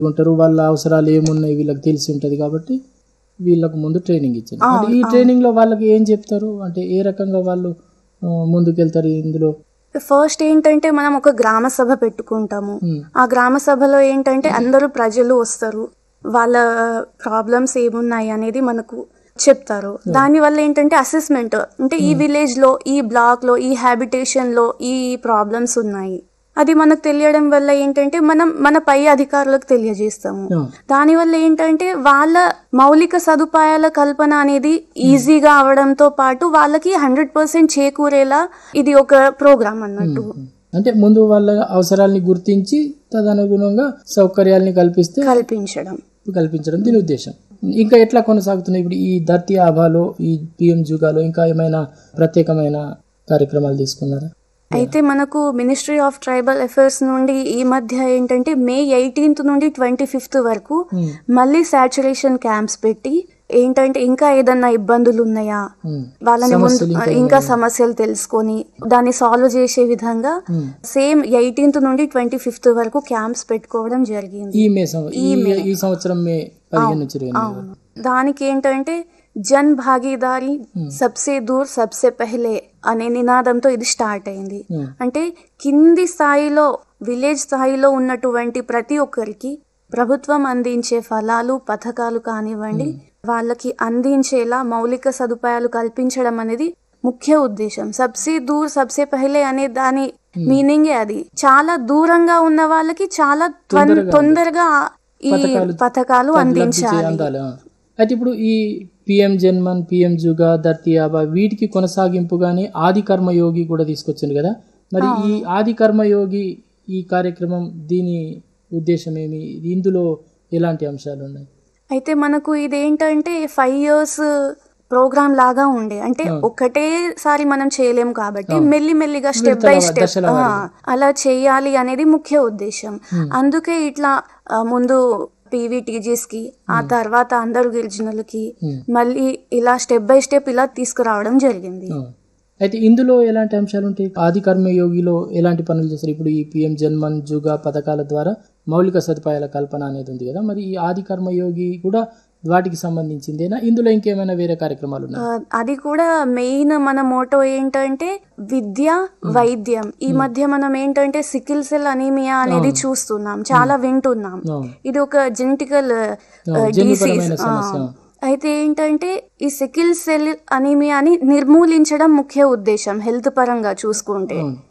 ఉంటారు వాళ్ళ అవసరాలు ఏమున్నాయి వీళ్ళకి తెలిసి ఉంటది కాబట్టి వీళ్ళకు ముందు ట్రైనింగ్ ఇచ్చారు అంటే ఈ ట్రైనింగ్ లో వాళ్ళకి ఏం చెప్తారు అంటే ఏ రకంగా వాళ్ళు ఆ, ముందుకెళ్తారు ఇందులో ఫస్ట్ ఏంటంటే మనం ఒక గ్రామ సభ పెట్టుకుంటాము ఉమ్, ఆ గ్రామ సభలో ఏంటంటే అందరూ ప్రజలు వస్తారు వాళ్ళ ప్రాబ్లమ్స్ ఏమున్నాయి అనేది మనకు చెప్తారు దాని వల్ల ఏంటంటే అసెస్మెంట్ అంటే ఈ విలేజ్ లో ఈ బ్లాక్ లో ఈ హ్యాబిటేషన్ లో ఈ ప్రాబ్లమ్స్ ఉన్నాయి అది మనకు తెలియడం వల్ల ఏంటంటే మనం మన పై అధికారులకు తెలియజేస్తాము ఆ, దానివల్ల ఏంటంటే వాళ్ళ మౌలిక సదుపాయాల కల్పన అనేది ఈజీగా అవడంతో పాటు వాళ్ళకి హండ్రెడ్ పర్సెంట్ చేకూరేలా ఇది ఒక ప్రోగ్రామ్ అన్నట్టు అంటే ముందు వాళ్ళ అవసరాల్ని గుర్తించి తదనుగుణంగా సౌకర్యాల్ని కల్పిస్తే కల్పించడం కల్పించడం దీని ఉద్దేశం ఇంకా ఎట్లా కొనసాగుతున్నాయి ఇప్పుడు ఈ ధర్తీ ఆభాలో ఈ పిఎం జుగాలో ఇంకా ఏమైనా ప్రత్యేకమైన కార్యక్రమాలు తీసుకున్నారా అయితే మనకు మినిస్ట్రీ ఆఫ్ ట్రైబల్ అఫైర్స్ నుండి ఈ మధ్య ఏంటంటే మే ఎయిటీన్త్ నుండి ట్వంటీ ఫిఫ్త్ వరకు ఉమ్, మళ్ళీ సాచురేషన్ క్యాంప్స్ పెట్టి ఏంటంటే ఇంకా ఏదన్నా ఇబ్బందులు ఉన్నాయా ఉమ్, వాళ్ళని ముందు సమస్యలు ఇంకా ఇంకా సమస్యలు తెలుసుకొని దాన్ని సాల్వ్ చేసే విధంగా ఉమ్. సేమ్ ఎయిటీన్త్ నుండి ట్వంటీ ఫిఫ్త్ వరకు క్యాంప్స్ పెట్టుకోవడం జరిగింది ఈ మే సం- ఈ ఈ సంవత్సరం మే పదిహేను నుంచి ఇరవై ఎనిమిది వరకు. అవును దానికి ఏంటంటే జన్ భాగీదారి సబ్సే దూర్ సబ్సే పెహలే అనే నినాదంతో ఇది స్టార్ట్ అయింది ఉమ్, అంటే కింది స్థాయిలో విలేజ్ స్థాయిలో ఉన్నటువంటి ప్రతి ఒక్కరికి ప్రభుత్వం అందించే ఫలాలు పథకాలు కానివ్వండి వాళ్ళకి అందించేలా మౌలిక సదుపాయాలు కల్పించడం అనేది ముఖ్య ఉద్దేశం సబ్సే దూర్ సబ్సే పహలే అనే దాని మీనింగే అది చాలా దూరంగా ఉన్న వాళ్ళకి చాలా త్వన్- తొందరగా ఈ పథకాలు పథకాలు లబ్ధి అందించాలి చే- అందాలి ఆ. అయితే ఇప్పుడు ఈ పిఎం జన్మన్ పిఎం జుగా ధర్తీ ఆబా వీటికి కొనసాగింపుగానే ఆది కర్మయోగి కూడా తీసుకొచ్చింది కదా మరి ఈ ఆది కర్మయోగి ఈ కార్యక్రమం దీని ఉద్దేశం ఏమి ఇందులో ఎలాంటి అంశాలు ఉన్నాయి అయితే మనకు ఇదేంటంటే ఫైవ్ ఇయర్స్ ప్రోగ్రామ్ లాగా ఉండే అంటే ఒకటేసారి మనం చేయలేం కాబట్టి మెల్లి మెల్లిగా స్టెప్ బై స్టెప్ దశల అలా చేయాలి అనేది ముఖ్య ఉద్దేశం అందుకే ఇట్లా ఆ, ముందు పీవీటీజీస్ కి ఆ తర్వాత అందరు గిరిజనులకి మళ్ళీ ఇలా స్టెప్ బై స్టెప్ ఇలా తీసుకురావడం జరిగింది ఆ. అయితే ఇందులో ఎలాంటి అంశాలు ఉంటాయి ఆది కర్మయోగిలో ఎలాంటి పనులు చేస్తారు ఇప్పుడు ఈ పిఎం జన్మన్ జుగా పథకాల ద్వారా మౌలిక సదుపాయాల కల్పన అనేది ఉంది కదా మరి ఈ ఆది కర్మయోగి కూడా వాటికి సంబంధించిందేనా ఇందులో ఇంకేమైనా వేరే కార్యక్రమాలు ఉన్నాయి ఆ, అది కూడా మెయిన్ మన మోటో ఏంటంటే విద్య వైద్యం ఈ మధ్య మనం ఏంటంటే సికిల్ సెల్ అనీమియా అనేది చూస్తున్నాం చాలా వింటున్నాం ఇది ఒక జెనెటికల్ డిసీజ్ జన్యుపరమైన సమస్య అయితే ఏంటంటే ఈ సికిల్ సెల్ అనీమియాని నిర్మూలించడం ముఖ్య ఉద్దేశం హెల్త్ పరంగా చూసుకుంటే అవును.